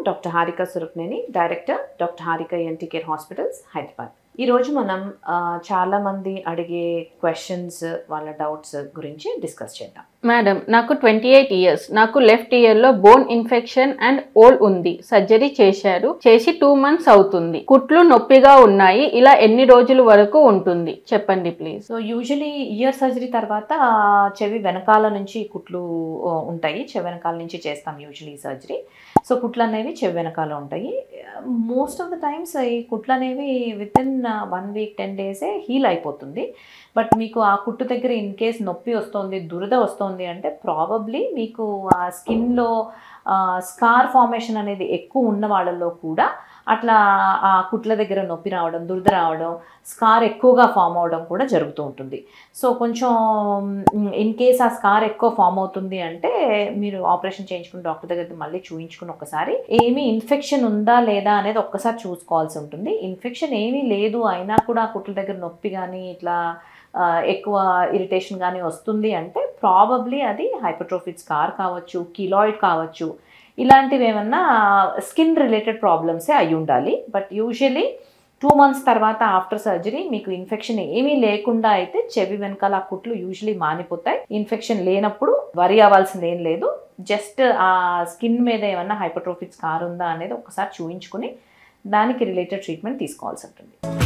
doctor Harika Surapaneni director doctor Harika NT care hospitals Hyderabad ఈరోజు మనం ఆ, చాలా మంది అడిగే క్వశ్చన్స్ వాళ్ళ డౌట్స్ గురించి డిస్కస్ చేద్దాం మేడం నాకు ట్వంటీ ఎయిట్ ఇయర్స్ నాకు లెఫ్ట్ ఇయర్ లో బోన్ ఇన్ఫెక్షన్ అండ్ ఓల్ ఉంది సర్జరీ చేశారు చేసి టూ మంత్స్ అవుతుంది కుట్లు నొప్పిగా ఉన్నాయి ఇలా ఎన్ని రోజుల వరకు ఉంటుంది చెప్పండి please so usually ear surgery తర్వాత చెవి వెనకాల నుంచి కుట్లు ఆ, ఉంటాయి చెవి వెనకాల నుంచి చేస్తాం యూజువలీ సర్జరీ సో కుట్లు అనేవి చెవి వెనకాల ఉంటాయి మోస్ట్ ఆఫ్ ద టైమ్స్ ఈ కుట్లు అనేవి within one week ten డేసే హీల్ అయిపోతుంది బట్ మీకు ఆ కుట్టు దగ్గర ఇన్ కేస్ నొప్పి వస్తుంది దురద వస్తుంది అంటే ప్రాబబ్లీ మీకు ఆ స్కిన్లో స్కార్ ఫార్మేషన్ అనేది ఎక్కువ ఉన్న వాళ్ళలో కూడా అట్లా ఆ కుట్ల దగ్గర నొప్పి రావడం దురద రావడం స్కార్ ఎక్కువగా ఫామ్ అవడం కూడా జరుగుతూ ఉంటుంది సో కొంచెం ఇన్ కేస్ ఆ స్కార్ ఎక్కువ ఫామ్ అవుతుంది అంటే మీరు ఆపరేషన్ చేయించుకుని డాక్టర్ దగ్గర మళ్ళీ చూయించుకుని ఒకసారి ఏమీ ఇన్ఫెక్షన్ ఉందా లేదా అనేది ఒక్కసారి చూసుకోవాల్సి ఉంటుంది ఇన్ఫెక్షన్ ఏమీ లేదు అయినా కూడా ఆ కుట్ల దగ్గర నొప్పి కానీ ఇట్లా ఆ, ఎక్కువ ఇరిటేషన్ కానీ వస్తుంది అంటే ప్రాబబ్లీ అది హైపర్ట్రోఫిక్ స్కార్ కావచ్చు కిలాయిడ్ కావచ్చు ఇలాంటివి ఏమన్నా స్కిన్ రిలేటెడ్ ప్రాబ్లమ్సే అయి ఉండాలి బట్ యూజువలీ టూ మంత్స్ తర్వాత ఆఫ్టర్ సర్జరీ మీకు ఇన్ఫెక్షన్ ఏమీ లేకుండా అయితే చెవి వెనకాల ఆ కుట్లు యూజువలీ మానిపోతాయి ఇన్ఫెక్షన్ లేనప్పుడు వరి అవ్వాల్సింది ఏం లేదు జస్ట్ ఆ స్కిన్ మీద ఏమన్నా హైపర్ట్రోఫిక్ స్కార్ ఉందా అనేది ఒకసారి చూయించుకుని దానికి రిలేటెడ్ ట్రీట్మెంట్ తీసుకోవాల్సి ఉంటుంది